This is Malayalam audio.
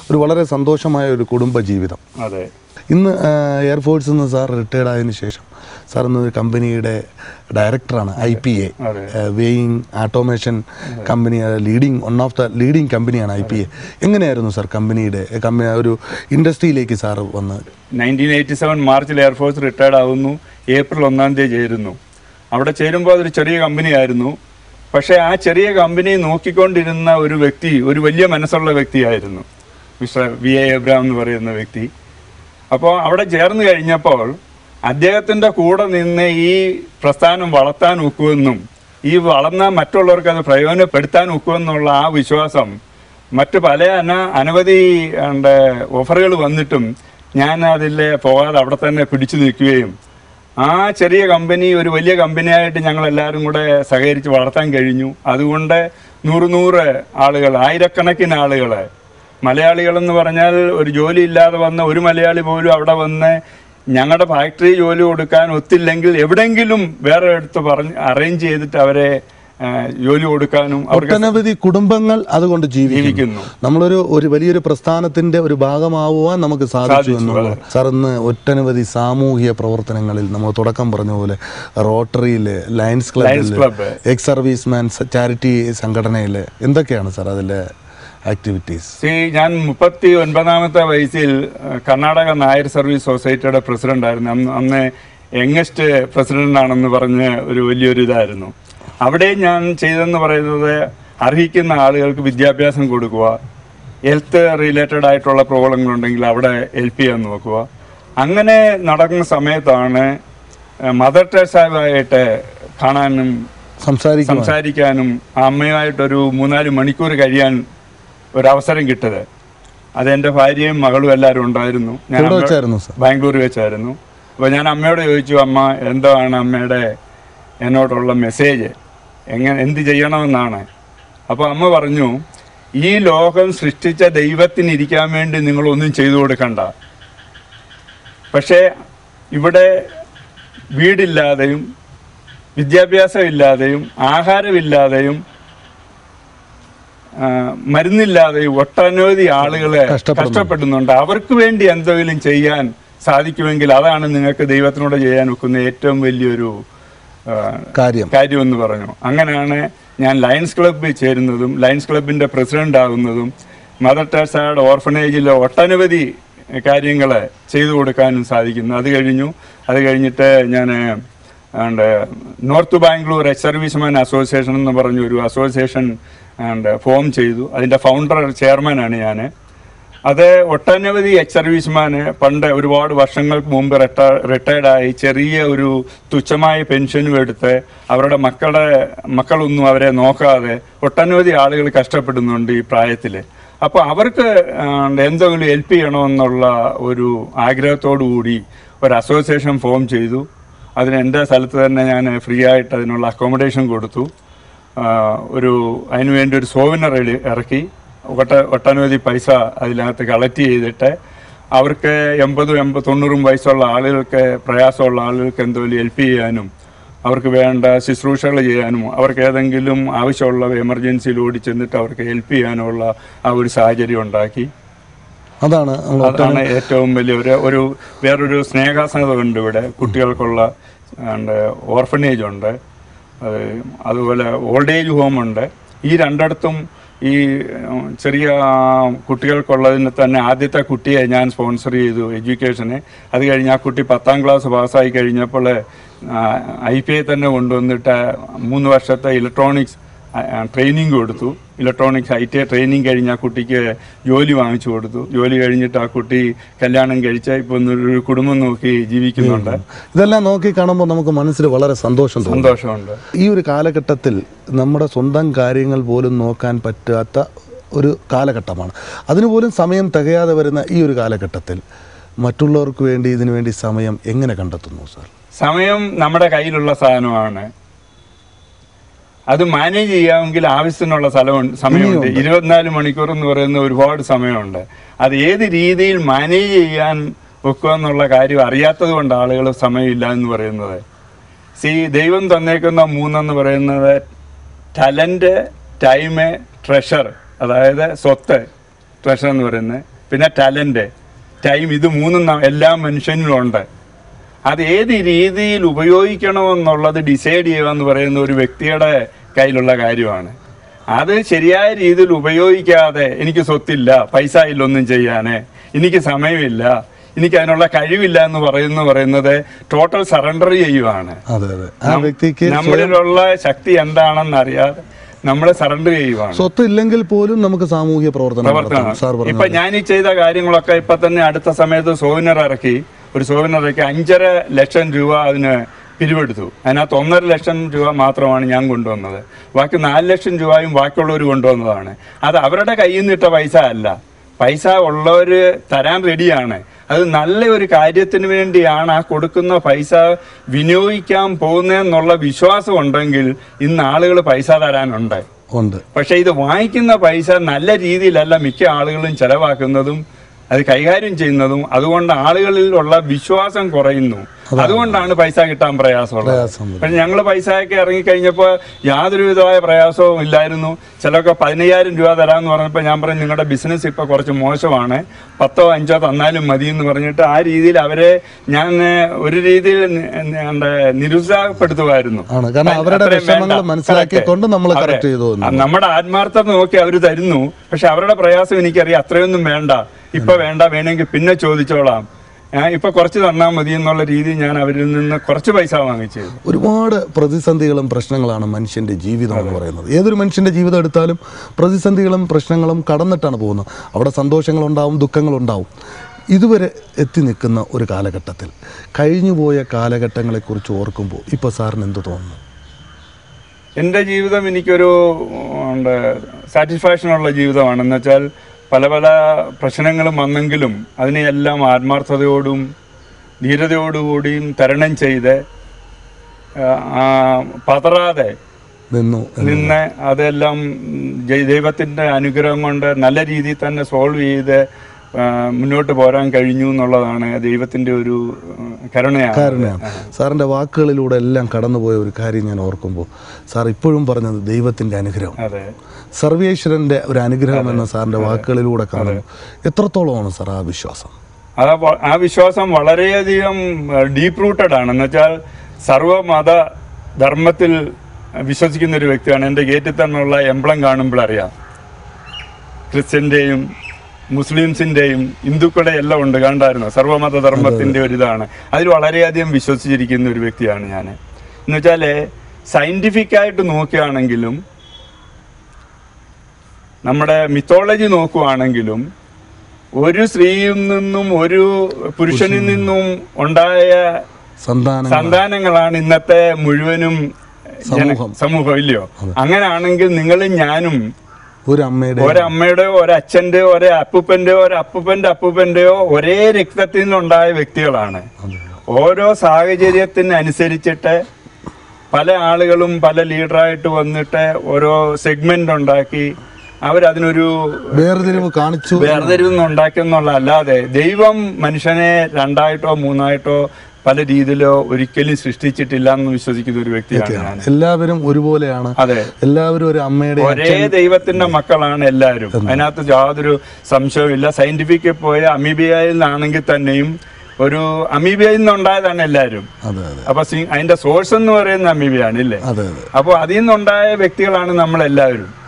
ഒരു വളരെ സന്തോഷമായ ഒരു കുടുംബ ജീവിതം അതെ ഇന്ന് ആ, എയർഫോഴ്സിൽ നിന്ന് സാർ റിട്ടയർഡ് ആയതിനു ശേഷം സാർ ഇന്ന് ഒരു കമ്പനിയുടെ ഡയറക്ടറാണ് ഐ പി എ അതെ. Weighing automation company leading one of the leading കമ്പനിയാണ് ഐ പി എ എങ്ങനെയായിരുന്നു സാർ കമ്പനിയുടെ കമ്പനി ഒരു ഇൻഡസ്ട്രിയിലേക്ക് സാർ വന്ന് നയൻറ്റീൻ എയ്റ്റി സെവൻ മാർച്ചിൽ എയർഫോഴ്സ് റിട്ടയർഡ് ആവുന്നു ഏപ്രിൽ ഒന്നാം തീയതി ചേരുന്നു അവിടെ ചേരുമ്പോൾ അതൊരു ചെറിയ കമ്പനിയായിരുന്നു പക്ഷേ ആ ചെറിയ കമ്പനി നോക്കിക്കൊണ്ടിരുന്ന ഒരു വ്യക്തി ഒരു വലിയ മനസ്സുള്ള വ്യക്തിയായിരുന്നു മിസ്റ്റർ വി എ എബ്രാം എന്ന് പറയുന്ന വ്യക്തി അപ്പോൾ അവിടെ ചേർന്ന് കഴിഞ്ഞപ്പോൾ അദ്ദേഹത്തിൻ്റെ കൂടെ നിന്ന് ഈ പ്രസ്ഥാനം വളർത്താൻ ഒക്കുമെന്നും ഈ വളർന്ന മറ്റുള്ളവർക്ക് അത് പ്രയോജനപ്പെടുത്താൻ ഒക്കുമെന്നുള്ള ആ വിശ്വാസം മറ്റു പല അന അനവധി ഉണ്ട്, ഓഫറുകൾ വന്നിട്ടും ഞാൻ അതിൽ പോകാതെ അവിടെ തന്നെ പിടിച്ചു നിൽക്കുകയും ആ ചെറിയ കമ്പനി ഒരു വലിയ കമ്പനിയായിട്ട് ഞങ്ങൾ എല്ലാവരും കൂടെ സഹകരിച്ച് വളർത്താൻ കഴിഞ്ഞു അതുകൊണ്ട് നൂറ് നൂറ് ആളുകൾ ആയിരക്കണക്കിന് ആളുകൾ മലയാളികളെന്ന് പറഞ്ഞാൽ ഒരു ജോലി ഇല്ലാതെ വന്ന ഒരു മലയാളി പോലും അവിടെ വന്ന് ഞങ്ങളുടെ ഫാക്ടറി ജോലി കൊടുക്കാൻ ഒത്തില്ലെങ്കിൽ എവിടെങ്കിലും വേറെ എടുത്ത് പറഞ്ഞ് അറേഞ്ച് ചെയ്തിട്ട് അവരെ ആ, ജോലി കൊടുക്കാനും അവർക്ക് ഒട്ടനവധി കുടുംബങ്ങൾ അതുകൊണ്ട് ജീവിക്കുന്നു ജീവിക്കുന്നു നമ്മളൊരു ഒരു വലിയൊരു പ്രസ്ഥാനത്തിന്റെ ഒരു ഭാഗമാവുവാൻ നമുക്ക് സാധിച്ചു എന്നുള്ളത് സാർ ഇന്ന് ഒട്ടനവധി സാമൂഹിക പ്രവർത്തനങ്ങളിൽ നമ്മൾ തുടക്കം പറഞ്ഞ പോലെ റോട്ടറിയില് ലയൺസ് ലയൺസ് ക്ലബിൽ ക്ലബ്ബ് എക്സ് സർവീസ്മാൻ ചാരിറ്റി സംഘടനയിൽ എന്തൊക്കെയാണ് സാർ അതിലെ ആക്ടിവിറ്റീസ് സി ഞാൻ മുപ്പത്തി ഒൻപതാമത്തെ വയസ്സിൽ അഹ്, കർണാടക നായർ സർവീസ് സൊസൈറ്റിയുടെ പ്രസിഡന്റ് ആയിരുന്നു അന്ന് അന്ന് യങ്ങസ്റ്റ് പ്രസിഡന്റ് ആണെന്ന് പറഞ്ഞ് ഒരു വലിയൊരു ഇതായിരുന്നു അവിടെ ഞാൻ ചെയ്തെന്ന് പറയുന്നത് അർഹിക്കുന്ന ആളുകൾക്ക് വിദ്യാഭ്യാസം കൊടുക്കുക ഹെൽത്ത് റിലേറ്റഡ് ആയിട്ടുള്ള പ്രോബ്ലങ്ങളുണ്ടെങ്കിൽ അവിടെ ഹെൽപ്പ് ചെയ്യാൻ നോക്കുക അങ്ങനെ നടക്കുന്ന സമയത്താണ് അഹ്, മദർ ടെരേസയുമായിട്ട് കാണാനും സംസാരിക്കും സംസാരിക്കാനും ആ അമ്മയുമായിട്ടൊരു മൂന്നാല് മണിക്കൂർ കഴിയാൻ ഒരവസരം കിട്ടത് അതെന്റെ ഭാര്യയും മകളും എല്ലാവരും ഉണ്ടായിരുന്നു ഞാൻ എവിടെ അമ്മ- വെച്ചായിരുന്നു സാർ ബാംഗ്ലൂർ വെച്ചായിരുന്നു അപ്പോൾ ഞാൻ അമ്മയോട് ചോദിച്ചു അമ്മ എന്താണ് അമ്മയുടെ എന്നോടുള്ള മെസ്സേജ് എങ്ങനെ എന്ത് ചെയ്യണമെന്നാണ് അപ്പോൾ അമ്മ പറഞ്ഞു ഈ ലോകം സൃഷ്ടിച്ച ദൈവത്തിന് ഇരിക്കാൻ വേണ്ടി നിങ്ങളൊന്നും ചെയ്തു കൊടുക്കണ്ട പക്ഷേ ഇവിടെ വീടില്ലാതെയും വിദ്യാഭ്യാസം ഇല്ലാതെയും ആഹാരമില്ലാതെയും ആ, മരുന്നില്ലാതെയും ഒട്ടനവധി ആളുകളെ കഷ്ടപ്പെടുന്നു. കഷ്ടപ്പെടുന്നുണ്ട് അവർക്ക് വേണ്ടി എന്തെങ്കിലും ചെയ്യാൻ സാധിക്കുമെങ്കിൽ അതാണ് നിങ്ങൾക്ക് ദൈവത്തിനോട് ചെയ്യാൻ ഒക്കുന്ന ഏറ്റവും വലിയൊരു ആ, കാര്യം കാര്യമെന്ന് പറഞ്ഞു അങ്ങനെയാണ് ഞാൻ ലയൺസ് ക്ലബ്ബിൽ ചേരുന്നതും ലയൺസ് ക്ലബിന്റെ പ്രസിഡന്റ് ആകുന്നതും മദർ ടെരേസയുടെ ഓർഫനേജിൽ ഒട്ടനവധി കാര്യങ്ങൾ ചെയ്തു കൊടുക്കാനും സാധിക്കുന്നു അത് കഴിഞ്ഞു അത് കഴിഞ്ഞിട്ട് ഞാൻ ആണ്ട് north Bangalore ex serviceman association എന്ന് പറഞ്ഞ ഒരു അസോസിയേഷൻ ആണ്ട് ഫോം ചെയ്തു അതിൻ്റെ ഫൗണ്ടർ ചെയർമാനാണ് ഞാൻ അത് ഒട്ടനവധി എക്സ് സർവീസ്മാന് പണ്ട് ഒരുപാട് വർഷങ്ങൾക്ക് മുമ്പ് റിട്ടയർഡായി ചെറിയ ഒരു തുച്ഛമായ പെൻഷനും എടുത്ത് അവരുടെ മക്കളുടെ മക്കളൊന്നും അവരെ നോക്കാതെ ഒട്ടനവധി ആളുകൾ കഷ്ടപ്പെടുന്നുണ്ട് ഈ പ്രായത്തിൽ അപ്പോൾ അവർക്ക് ആ, എന്തെങ്കിലും ഹെൽപ്പ് ചെയ്യണമെന്നുള്ള ഒരു ആഗ്രഹത്തോടു കൂടി ഒരു അസോസിയേഷൻ ഫോം ചെയ്തു അതിന് എൻ്റെ സ്ഥലത്ത് തന്നെ ഞാൻ ഫ്രീ ആയിട്ട് അതിനുള്ള അക്കോമഡേഷൻ കൊടുത്തു ആ, ഒരു അതിനു വേണ്ടി ഒരു സോവിനർ ഇറക്കി ഒട്ട ഒട്ടനവധി പൈസ അതിനകത്ത് കളക്ട് ചെയ്തിട്ട് അവർക്ക് എൺപതും എൺപത് തൊണ്ണൂറും വയസ്സുള്ള ആളുകൾക്ക് പ്രയാസമുള്ള ആളുകൾക്ക് എന്തെങ്കിലും ഹെൽപ്പ് ചെയ്യാനും അവർക്ക് വേണ്ട ശുശ്രൂഷകൾ ചെയ്യാനും അവർക്ക് ഏതെങ്കിലും ആവശ്യമുള്ള എമർജൻസിയിൽ ഓടി ചെന്നിട്ട് അവർക്ക് ഹെൽപ്പ് ചെയ്യാനുള്ള ആ ഒരു സാഹചര്യം ഉണ്ടാക്കി അതാണ് നമ്മൾ അതാണ് ഏറ്റവും വലിയ ഒരു ഒരു വേറൊരു സ്നേഹാസനത ഉണ്ട് ഇവിടെ കുട്ടികൾക്കുള്ള ഓർഫനേജ് ഉണ്ട് അത് അതുപോലെ ഓൾഡ് ഏജ് ഹോം ഉണ്ട് ഈ രണ്ടിടത്തും ഈ ഉം, ചെറിയ ആ, കുട്ടികൾക്കുള്ളതിന് തന്നെ ആദ്യത്തെ കുട്ടിയെ ഞാൻ സ്പോൺസർ ചെയ്തു എഡ്യൂക്കേഷന് അത് കഴിഞ്ഞ് ആ കുട്ടി പത്താം ക്ലാസ് പാസ്സായി കഴിഞ്ഞപ്പോൾ ഐ പി ഐ തന്നെ കൊണ്ടുവന്നിട്ട് മൂന്ന് വർഷത്തെ ഇലക്ട്രോണിക്സ് ട്രെയിനിങ് കൊടുത്തു electronics I T I training കഴിഞ്ഞ് ആ കുട്ടിക്ക് ജോലി വാങ്ങിച്ചു കൊടുത്തു ജോലി കഴിഞ്ഞിട്ട് ആ കുട്ടി കല്യാണം കഴിച്ച ഇപ്പൊ ഒരു കുടുംബം നോക്കി ജീവിക്കുന്നുണ്ട് ഇതെല്ലാം നോക്കി കാണുമ്പോൾ നമുക്ക് മനസ്സിൽ വളരെ സന്തോഷം തോന്നും സന്തോഷമുണ്ട് ഈ ഒരു കാലഘട്ടത്തിൽ നമ്മുടെ സ്വന്തം കാര്യങ്ങൾ പോലും നോക്കാൻ പറ്റാത്ത ഒരു കാലഘട്ടമാണ് അതിനുപോലും സമയം തികയാതെ വരുന്ന ഈ ഒരു കാലഘട്ടത്തിൽ മറ്റുള്ളവർക്ക് വേണ്ടി ഇതിനു വേണ്ടി സമയം എങ്ങനെ കണ്ടെത്തുന്നു സാർ സമയം നമ്മുടെ കയ്യിലുള്ള സാധനമാണ് അത് മാനേജ് ചെയ്യാമെങ്കിൽ ആവശ്യത്തിനുള്ള സ്ഥലമുണ്ട് സമയമുണ്ട് ഇരുപത്തിനാല് മണിക്കൂർ എന്ന് പറയുന്ന ഒരുപാട് സമയമുണ്ട് അത് ഏത് രീതിയിൽ മാനേജ് ചെയ്യാൻ വെക്കുക എന്നുള്ള കാര്യം അറിയാത്തത് കൊണ്ട് ആളുകൾ സമയമില്ല എന്ന് പറയുന്നത് സി ദൈവം തന്നേക്കുന്ന മൂന്നെന്ന് പറയുന്നത് ടാലന്റ് ടൈം ട്രഷർ അതായത് സ്വത്ത് ട്രഷർ എന്ന് പറയുന്നത് പിന്നെ ടാലന്റ് ടൈം ഇത് മൂന്നും ന- എല്ലാ മനുഷ്യനിലും ഉണ്ട് അത് ഏത് രീതിയിൽ ഉപയോഗിക്കണമെന്നുള്ളത് ഡിസൈഡ് ചെയ്യുക എന്ന് പറയുന്ന ഒരു വ്യക്തിയുടെ കയ്യിലുള്ള കാര്യമാണ് അത് ശരിയായ രീതിയിൽ ഉപയോഗിക്കാതെ എനിക്ക് സ്വത്തില്ല പൈസ ഇല്ല ഒന്നും ചെയ്യാന് എനിക്ക് സമയമില്ല എനിക്ക് അതിനുള്ള കഴിവില്ല എന്ന് പറയുന്ന പറയുന്നത് ടോട്ടൽ സറണ്ടർ ചെയ്യുവാണ് അതെ അതെ ആ വ്യക്തിക്ക് നമ്മളിലുള്ള ശക്തി എന്താണെന്ന് അറിയാതെ നമ്മൾ സറണ്ടർ ചെയ്യുവാണ് സ്വത്ത് ഇല്ലെങ്കിൽ പോലും നമുക്ക് സാമൂഹ്യ പ്രവർത്തനം നടത്താം സാർ പ്രവർത്തനം പറഞ്ഞു ഇപ്പൊ ഞാൻ ഈ ചെയ്ത കാര്യങ്ങളൊക്കെ ഇപ്പൊ തന്നെ അടുത്ത സമയത്ത് സോവിനർ ഇറക്കി ഒരു സോവിനർ ഇറക്കി അഞ്ചര ലക്ഷം രൂപ അതിന് പിരിവെടുത്തു അതിനകത്ത് ഒന്നര ലക്ഷം രൂപ മാത്രമാണ് ഞാൻ കൊണ്ടുവന്നത് ബാക്കി നാല് ലക്ഷം രൂപയും ബാക്കിയുള്ളവർ കൊണ്ടുവന്നതാണ് അത് അവരുടെ കയ്യിൽ നിന്ന് ഇട്ട പൈസ അല്ല പൈസ ഉള്ളവർ തരാൻ റെഡിയാണ് അത് നല്ല ഒരു കാര്യത്തിന് വേണ്ടിയാണ് ആ കൊടുക്കുന്ന പൈസ വിനിയോഗിക്കാൻ പോകുന്നതെന്നുള്ള വിശ്വാസം ഉണ്ടെങ്കിൽ ഇന്ന് ആളുകൾ പൈസ തരാനുണ്ട് ഉണ്ട് പക്ഷെ ഇത് വാങ്ങിക്കുന്ന പൈസ നല്ല രീതിയിലല്ല മിക്ക ആളുകളും ചെലവാക്കുന്നതും അത് കൈകാര്യം ചെയ്യുന്നതും അതുകൊണ്ട് ആളുകളിലുള്ള വിശ്വാസം കുറയുന്നു അതുകൊണ്ടാണ് പൈസ കിട്ടാൻ പ്രയാസമുള്ളത് പ്രയാസം വരും. പക്ഷെ ഞങ്ങൾ പൈസയൊക്കെ ഇറങ്ങിക്കഴിഞ്ഞപ്പോൾ യാതൊരു വിധമായ പ്രയാസവും ഇല്ലായിരുന്നു ചിലർക്ക് പതിനയ്യായിരം രൂപ തരാമെന്ന് പറഞ്ഞപ്പോൾ ഞാൻ പറഞ്ഞു നിങ്ങളുടെ ബിസിനസ് ഇപ്പോൾ കുറച്ച് മോശമാണ് പത്തോ അഞ്ചോ തന്നാലും മതി എന്ന് പറഞ്ഞിട്ട് ആ രീതിയിൽ അവരെ ഞാൻ ഒരു രീതിയിൽ നി- എന്താ നിരുത്സാഹപ്പെടുത്തുമായിരുന്നു ആണ് കാരണം അവരുടെ അത്രയും വിഷമങ്ങൾ വേണ്ട. മനസ്സിലാക്കിക്കൊണ്ട് നമ്മൾ അതെ. കറക്റ്റ് ചെയ്തു ആ, നമ്മുടെ ആത്മാർത്ഥത നോക്കി അവർ തരുന്നു പക്ഷെ അവരുടെ പ്രയാസം എനിക്കറിയാം അത്രയൊന്നും വേണ്ട ഇപ്പൊ വേണ്ട വേണമെങ്കിൽ പിന്നെ ചോദിച്ചോളാം ഏ, ഇപ്പൊ കുറച്ച് തന്നാൽ മതി എന്നുള്ള രീതി ഞാൻ അവരിൽ നിന്ന് കുറച്ച് പൈസ വാങ്ങിച്ചു ഒരുപാട് പ്രതിസന്ധികളും പ്രശ്നങ്ങളാണ് മനുഷ്യൻ്റെ ജീവിതം എന്ന് പറയുന്നത് ഏതൊരു മനുഷ്യൻ്റെ ജീവിതം എടുത്താലും പ്രതിസന്ധികളും പ്രശ്നങ്ങളും കടന്നിട്ടാണ് പോകുന്നത് അവിടെ സന്തോഷങ്ങളുണ്ടാവും ദുഃഖങ്ങളുണ്ടാവും ഇതുവരെ എത്തി നിൽക്കുന്ന ഒരു കാലഘട്ടത്തിൽ കഴിഞ്ഞുപോയ കാലഘട്ടങ്ങളെക്കുറിച്ച് ഓർക്കുമ്പോൾ ഇപ്പോൾ സാറിന് എന്ത് തോന്നുന്നു എൻ്റെ ജീവിതം എനിക്കൊരു സാറ്റിസ്ഫാക്ഷൻ ഉള്ള ജീവിതമാണ് എന്ന് വെച്ചാൽ പല പല പ്രശ്നങ്ങളും വന്നെങ്കിലും അതിനെയെല്ലാം ആത്മാർത്ഥതയോടും ധീരതയോടുകൂടിയും തരണം ചെയ്ത് ആ, ആ, പതറാതെ നിന്നു നിന്ന് അതെല്ലാം ജയ് ദൈവത്തിൻ്റെ അനുഗ്രഹം കൊണ്ട് നല്ല രീതിയിൽ തന്നെ സോൾവ് ചെയ്ത് ആ, മുന്നോട്ട് പോരാൻ കഴിഞ്ഞു എന്നുള്ളതാണ് ദൈവത്തിൻ്റെ ഒരു ആ, കരുണയാണ് കാരണമാണ് സാറിൻ്റെ വാക്കുകളിലൂടെ എല്ലാം കടന്നുപോയ ഒരു കാര്യം ഞാൻ ഓർക്കുമ്പോൾ സാർ ഇപ്പോഴും പറഞ്ഞത് ദൈവത്തിൻ്റെ അനുഗ്രഹം അതെ സർവേശ്വരൻ്റെ ഒരു അനുഗ്രഹം എന്ന സാറിൻ്റെ വാക്കുകളിലൂടെ കാണുന്നു എത്രത്തോളമാണ് സാർ ആ വിശ്വാസം അത് വ- ആ വിശ്വാസം വളരെയധികം ഡീപ്പ് റൂട്ടഡ് ആണ് എന്ന് വെച്ചാൽ സർവമത ധർമ്മത്തിൽ വിശ്വസിക്കുന്ന ഒരു വ്യക്തിയാണ് എൻ്റെ ഗേറ്റിൽ തന്നെയുള്ള എംബ്ലം കാണുമ്പോൾ അറിയാം ക്രിസ്ത്യൻ്റെയും മുസ്ലിംസിൻ്റെയും ഹിന്ദുക്കളുടെ എല്ലാം ഉണ്ട് കണ്ടായിരുന്നു സർവമത ധർമ്മത്തിൻ്റെ ഒരു ഇതാണ് അതിൽ വളരെയധികം വിശ്വസിച്ചിരിക്കുന്ന ഒരു വ്യക്തിയാണ് ഞാൻ എന്ന് വെച്ചാൽ സയൻറ്റിഫിക് ആയിട്ട് നോക്കുകയാണെങ്കിലും നമ്മുടെ മിത്തോളജി നോക്കുവാണെങ്കിലും ഒരു സ്ത്രീയിൽ നിന്നും ഒരു പുരുഷനിൽ നിന്നും ഉണ്ടായ സന്താനം സന്താനങ്ങളാണ് ഇന്നത്തെ മുഴുവനും ജന- സമൂഹം. സമൂഹം ഇല്ലയോ അങ്ങനെയാണെങ്കിൽ നിങ്ങളും ഞാനും ഒരു അമ്മയുടെ ഒരമ്മയുടെയോ ഒരച്ഛന്റെയോ ഒരേ അപ്പൂപ്പന്റെയോ ഒരു അപ്പൂപ്പന്റെ അപ്പൂപ്പന്റെയോ ഒരേ രക്തത്തിൽ നിന്നുണ്ടായ വ്യക്തികളാണ് ഓരോ സാഹചര്യത്തിന് അനുസരിച്ചിട്ട് പല ആളുകളും പല ലീഡറായിട്ട് വന്നിട്ട് ഓരോ സെഗ്മെന്റ് ഉണ്ടാക്കി അവരതിനൊരു വേർതിരിവ് കാണിച്ചു വേർതിരിവ് ഉണ്ടാക്കിയെന്നുള്ള അല്ലാതെ ദൈവം മനുഷ്യനെ രണ്ടായിട്ടോ മൂന്നായിട്ടോ പല രീതിയിലോ ഒരിക്കലും സൃഷ്ടിച്ചിട്ടില്ല എന്ന് വിശ്വസിക്കുന്ന ഒരു വ്യക്തിയാണ് ഞാൻ എല്ലാവരും ഒരുപോലെയാണ് അതെ എല്ലാവരും ഒരു അമ്മയുടെ ഒരേ ദൈവത്തിന്റെ മക്കളാണ് എല്ലാവരും അതിനകത്ത് യാതൊരു സംശയവുമില്ല സയന്റിഫിക് പോയ അമീബിയയിൽ നിന്നാണെങ്കിൽ തന്നെയും ഒരു അമീബിയയിൽ നിന്നുണ്ടായതാണ് എല്ലാവരും അതെ അതെ അപ്പൊ സി- അതിന്റെ സോഴ്സ് എന്ന് പറയുന്ന അമീബിയാണ് ഇല്ലേ അതെ അതെ അപ്പോൾ അതിൽ നിന്നുണ്ടായ വ്യക്തികളാണ് നമ്മളെല്ലാവരും